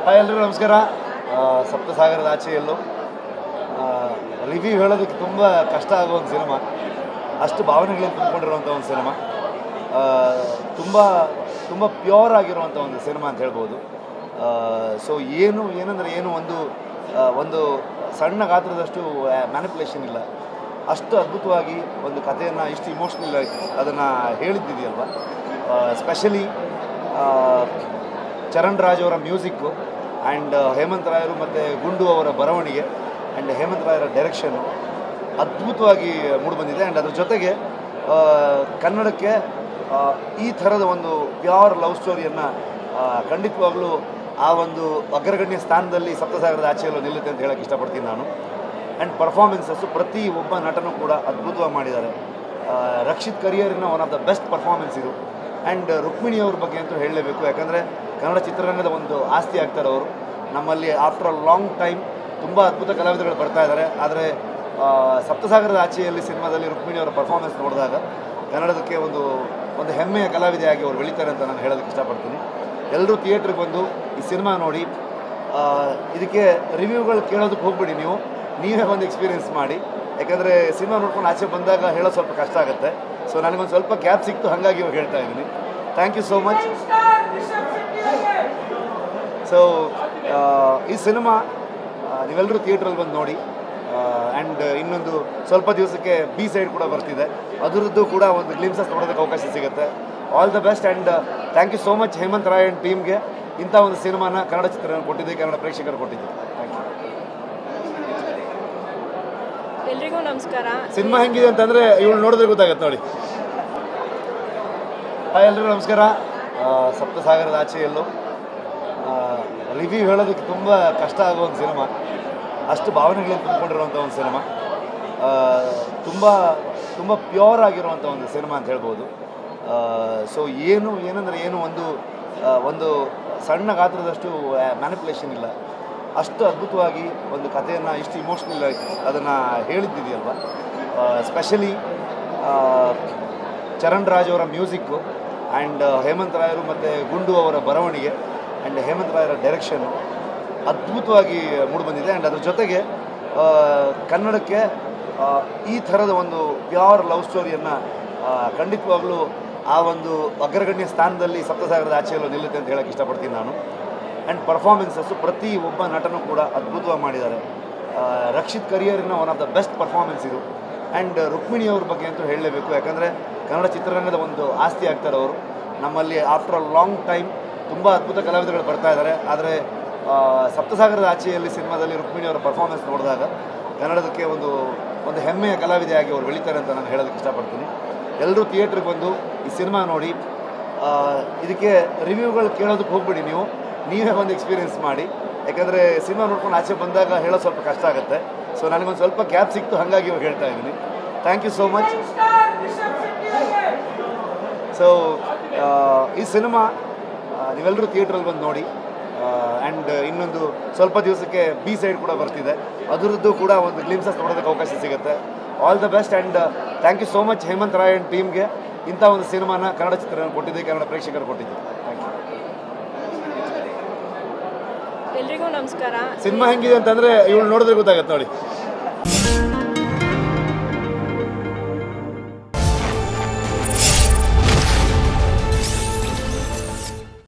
hi ಎಲ್ರಿಗೂ ನಮಸ್ಕಾರ ಆ, ಸಪ್ತಸಾಗರದ ಆಚೆಯಲ್ಲೂ ರಿವ್ಯೂ ಹೇಳೋದಕ್ಕೆ ತುಂಬ ಕಷ್ಟ ಆಗೋ ಒಂದು ಸಿನಿಮಾ ಅಷ್ಟು ಭಾವನೆಗಳಿಂದ ತುಂಬಿಕೊಂಡಿರುವಂಥ ಒಂದು ಸಿನಿಮಾ ತುಂಬ ತುಂಬ ಪ್ಯೂರ್ ಆಗಿರುವಂಥ ಒಂದು ಸಿನಿಮಾ ಅಂತ ಹೇಳ್ಬೋದು ಸೊ ಏನು ಏನಂದರೆ ಏನು ಒಂದು ಆ, ಒಂದು ಸಣ್ಣ ಗಾತ್ರದಷ್ಟು ಮ್ಯಾನಿಪುಲೇಷನ್ ಇಲ್ಲ ಅಷ್ಟು ಅದ್ಭುತವಾಗಿ ಒಂದು ಕಥೆಯನ್ನು ಇಷ್ಟು ಇಮೋಷ್ನಲ್ ಅದನ್ನು ಹೇಳಿದ್ದಿದೆಯಲ್ವ ಸ್ಪೆಷಲಿ ಚರಣ್ ರಾಜ್ ಅವರ ಮ್ಯೂಸಿಕ್ಕು ಆ್ಯಂಡ್ ಹೇಮಂತ್ ರಾಯರು ಮತ್ತು ಗುಂಡು ಅವರ ಬರವಣಿಗೆ ಆ್ಯಂಡ್ ಹೇಮಂತ್ ರಾಯರ ಡೈರೆಕ್ಷನ್ನು ಅದ್ಭುತವಾಗಿ ಮೂಡಿಬಂದಿದೆ ಆ್ಯಂಡ್ ಅದ್ರ ಜೊತೆಗೆ ಆ, ಕನ್ನಡಕ್ಕೆ ಆ, ಈ ಥರದ ಒಂದು ಪ್ಯೂರ್ ಲವ್ ಸ್ಟೋರಿಯನ್ನು ಖಂಡಿತವಾಗ್ಲೂ ಆ ಒಂದು ಅಗ್ರಗಣ್ಯ ಸ್ಥಾನದಲ್ಲಿ ಸಪ್ತಸಾಗರದ ಆಚೆಯಲ್ಲೂ ನಿಲ್ಲುತ್ತೆ ಅಂತ ಹೇಳಕ್ಕೆ ಇಷ್ಟಪಡ್ತೀನಿ ನಾನು ಆ್ಯಂಡ್ ಪರ್ಫಾರ್ಮೆನ್ಸಸ್ಸು ಪ್ರತಿ ಒಬ್ಬ ನಟನೂ ಕೂಡ ಅದ್ಭುತವಾಗಿ ಮಾಡಿದ್ದಾರೆ ಆ, ರಕ್ಷಿತ್ ಕರಿಯರಿನ one of the best performance ಇದು ಆ್ಯಂಡ್ ರುಕ್ಮಿಣಿ ಅವ್ರ ಬಗ್ಗೆ ಅಂತೂ ಹೇಳಲೇಬೇಕು ಯಾಕಂದರೆ ಕನ್ನಡ ಚಿತ್ರರಂಗದ ಒಂದು ಆಸ್ತಿ ಆಗ್ತಾರೆ ಅವರು ನಮ್ಮಲ್ಲಿ ಆಫ್ಟರ್ ಅ ಲಾಂಗ್ ಟೈಮ್ ತುಂಬ ಅದ್ಭುತ ಕಲಾವಿದಗಳು ಬರ್ತಾ ಇದ್ದಾರೆ ಆದರೆ ಆ, ಸಪ್ತಸಾಗರದ ಆಚೆಯಲ್ಲಿ ಸಿನಿಮಾದಲ್ಲಿ ರುಕ್ಮಿಣಿ ಅವರ ಪರ್ಫಾರ್ಮೆನ್ಸ್ ನೋಡಿದಾಗ ಕನ್ನಡದಕ್ಕೆ ಒಂದು ಒಂದು ಹೆಮ್ಮೆಯ ಕಲಾವಿದೆಯಾಗಿ ಅವರು ಬೆಳೀತಾರೆ ಅಂತ ನಾನು ಹೇಳೋದಕ್ಕೆ ಇಷ್ಟಪಡ್ತೀನಿ ಎಲ್ಲರೂ ಥಿಯೇಟ್ರಿಗೆ ಬಂದು ಈ ಸಿನಿಮಾ ನೋಡಿ ಆ, ಇದಕ್ಕೆ ರಿವ್ಯೂಗಳು ಕೇಳೋದಕ್ಕೆ ಹೋಗ್ಬಿಡಿ ನೀವು ನೀವೇ ಒಂದು ಎಕ್ಸ್ಪೀರಿಯೆನ್ಸ್ ಮಾಡಿ ಯಾಕಂದರೆ ಸಿನಿಮಾ ನೋಡ್ಕೊಂಡು ಆಚೆ ಬಂದಾಗ ಹೇಳೋದು ಸ್ವಲ್ಪ ಕಷ್ಟ ಆಗುತ್ತೆ ಸೊ ನನಗೊಂದು ಸ್ವಲ್ಪ ಕ್ಯಾಪ್ ಸಿಕ್ತು ಹಾಗಾಗಿ ಇವಾಗ ಹೇಳ್ತಾ ಇದ್ದೀನಿ thank you so much so ಈ ಸಿನಿಮಾ ನೀವೆಲ್ಲರೂ ಥಿಯೇಟ್ರಲ್ಲಿ ಬಂದು ನೋಡಿ ಆ್ಯಂಡ್ ಇನ್ನೊಂದು ಸ್ವಲ್ಪ ದಿವಸಕ್ಕೆ ಬಿ ಸೈಡ್ ಕೂಡ ಬರ್ತಿದೆ ಅದರದ್ದು ಕೂಡ ಒಂದು ಗ್ಲಿಮ್ಸಸ್ ನೋಡೋದಕ್ಕೆ ಅವಕಾಶ ಸಿಗುತ್ತೆ all the best and thank you so much Hemant Rai and ಟೀಮ್ಗೆ ಇಂಥ ಒಂದು ಸಿನಿಮಾನ ಕನ್ನಡ ಚಿತ್ರರಂಗ ಕೊಟ್ಟಿದ್ದೆ ಕನ್ನಡ ಪ್ರೇಕ್ಷಕರು ಕೊಟ್ಟಿದ್ದೆ ಥ್ಯಾಂಕ್ ಯು ಎಲ್ರಿಗೂ ನಮಸ್ಕಾರ ಸಿನಿಮಾ ಹೆಂಗಿದೆ ಅಂತಂದರೆ ಇವಳು ನೋಡಿದ್ರೆ ಗೊತ್ತಾಗತ್ತೆ ನೋಡಿ ಹಾಯ್ ಎಲ್ರಿಗೂ ನಮಸ್ಕಾರ ಆ, ಸಪ್ತಸಾಗರದ ಆಚೆಯಲ್ಲೂ ರಿವ್ಯೂ ಹೇಳೋದಕ್ಕೆ ತುಂಬ ಕಷ್ಟ ಆಗೋ ಒಂದು ಸಿನಿಮಾ ಅಷ್ಟು ಭಾವನೆಗಳಿಂದ ತುಂಬಿಕೊಂಡಿರುವಂಥ ಒಂದು ಸಿನಿಮಾ ತುಂಬ ತುಂಬ ಪ್ಯೂರ್ ಆಗಿರುವಂಥ ಒಂದು ಸಿನಿಮಾ ಅಂತ ಹೇಳ್ಬೋದು ಸೊ ಏನು ಏನಂದರೆ ಏನು ಒಂದು ಆ, ಒಂದು ಸಣ್ಣ ಗಾತ್ರದಷ್ಟು ಮ್ಯಾನಿಪುಲೇಷನ್ ಇಲ್ಲ ಅಷ್ಟು ಅದ್ಭುತವಾಗಿ ಒಂದು ಕಥೆಯನ್ನು ಇಷ್ಟು ಇಮೋಷ್ನಲ್ ಅದನ್ನು ಹೇಳಿದ್ದಿದೆಯಲ್ವ ಸ್ಪೆಷಲಿ ಚರಣ್ ರಾಜ್ ಅವರ ಮ್ಯೂಸಿಕ್ಕು ಆ್ಯಂಡ್ ಹೇಮಂತ್ ರಾಯರು ಮತ್ತು ಗುಂಡು ಅವರ ಬರವಣಿಗೆ ಆ್ಯಂಡ್ ಹೇಮಂತ್ ರಾಯರ ಡೈರೆಕ್ಷನ್ನು ಅದ್ಭುತವಾಗಿ ಮೂಡಿಬಂದಿದೆ ಆ್ಯಂಡ್ ಅದ್ರ ಜೊತೆಗೆ ಆ, ಕನ್ನಡಕ್ಕೆ ಆ, ಈ ಥರದ ಒಂದು ಪ್ಯೂರ್ ಲವ್ ಸ್ಟೋರಿಯನ್ನು ಖಂಡಿತವಾಗ್ಲೂ ಆ ಒಂದು ಅಗ್ರಗಣ್ಯ ಸ್ಥಾನದಲ್ಲಿ ಸಪ್ತಸಾಗರದ ಆಚೆಯಲ್ಲೂ ನಿಲ್ಲುತ್ತೆ ಅಂತ ಹೇಳಕ್ಕೆ ಇಷ್ಟಪಡ್ತೀನಿ ನಾನು ಆ್ಯಂಡ್ ಪರ್ಫಾರ್ಮೆನ್ಸಸ್ಸು ಪ್ರತಿ ಒಬ್ಬ ನಟನೂ ಕೂಡ ಅದ್ಭುತವಾಗಿ ಮಾಡಿದ್ದಾರೆ ಆ, ರಕ್ಷಿತ್ ಕರಿಯರಿನ one of the best performance ಇದು ಆ್ಯಂಡ್ ರುಕ್ಮಿಣಿ ಅವ್ರ ಬಗ್ಗೆ ಅಂತೂ ಹೇಳಲೇಬೇಕು ಯಾಕಂದರೆ ಕನ್ನಡ ಚಿತ್ರರಂಗದ ಒಂದು ಆಸ್ತಿ ಆಗ್ತಾರೆ ಅವರು ನಮ್ಮಲ್ಲಿ ಆಫ್ಟರ್ ಅ ಲಾಂಗ್ ಟೈಮ್ ತುಂಬ ಅದ್ಭುತ ಕಲಾವಿದಗಳು ಬರ್ತಾ ಇದ್ದಾರೆ ಆದರೆ ಆ, ಸಪ್ತಸಾಗರದ ಆಚೆಯಲ್ಲಿ ಸಿನಿಮಾದಲ್ಲಿ ರುಕ್ಮಿಣಿ ಅವರ ಪರ್ಫಾರ್ಮೆನ್ಸ್ ನೋಡಿದಾಗ ಕನ್ನಡದಕ್ಕೆ ಒಂದು ಒಂದು ಹೆಮ್ಮೆಯ ಕಲಾವಿದೆಯಾಗಿ ಅವರು ಬೆಳೀತಾರೆ ಅಂತ ನಾನು ಹೇಳೋದಕ್ಕೆ ಇಷ್ಟಪಡ್ತೀನಿ ಎಲ್ಲರೂ ಥಿಯೇಟ್ರಿಗೆ ಬಂದು ಈ ಸಿನಿಮಾ ನೋಡಿ ಆ, ಇದಕ್ಕೆ ರಿವ್ಯೂಗಳು ಕೇಳೋದಕ್ಕೆ ಹೋಗ್ಬಿಡಿ ನೀವು ನೀವೇ ಒಂದು ಎಕ್ಸ್ಪೀರಿಯೆನ್ಸ್ ಮಾಡಿ ಯಾಕಂದರೆ ಸಿನಿಮಾ ನೋಡ್ಕೊಂಡು ಆಚೆ ಬಂದಾಗ ಹೇಳೋದು ಸ್ವಲ್ಪ ಕಷ್ಟ ಆಗುತ್ತೆ ಸೊ ನನಗೊಂದು ಸ್ವಲ್ಪ ಕ್ಯಾಪ್ ಸಿಕ್ತು ಹಾಗಾಗಿ ಇವಾಗ ಹೇಳ್ತಾ ಇದ್ದೀನಿ thank you so much so ಈ ಸಿನಿಮಾ ನೀವೆಲ್ಲರೂ ಥಿಯೇಟ್ರಲ್ಲಿ ಬಂದು ನೋಡಿ ಆ್ಯಂಡ್ ಇನ್ನೊಂದು ಸ್ವಲ್ಪ ದಿವಸಕ್ಕೆ ಬಿ ಸೈಡ್ ಕೂಡ ಬರ್ತಿದೆ ಅದರದ್ದು ಕೂಡ ಒಂದು ಗ್ಲಿಮ್ಸಸ್ ನೋಡೋದಕ್ಕೆ ಅವಕಾಶ ಸಿಗುತ್ತೆ all the best and thank you so much Hemant Rai and ಟೀಮ್ಗೆ ಇಂಥ ಒಂದು ಸಿನಿಮಾನ ಕನ್ನಡ ಚಿತ್ರರಂಗ ಕೊಟ್ಟಿದ್ದೆ ಕನ್ನಡ ಪ್ರೇಕ್ಷಕರು ಕೊಟ್ಟಿದ್ದೆ ಥ್ಯಾಂಕ್ ಯು ಎಲ್ರಿಗೂ ನಮಸ್ಕಾರ ಸಿನಿಮಾ ಹೆಂಗಿದೆ ಅಂತಂದರೆ ಇವಳು ನೋಡಿದ್ರೆ ಗೊತ್ತಾಗತ್ತೆ ನೋಡಿ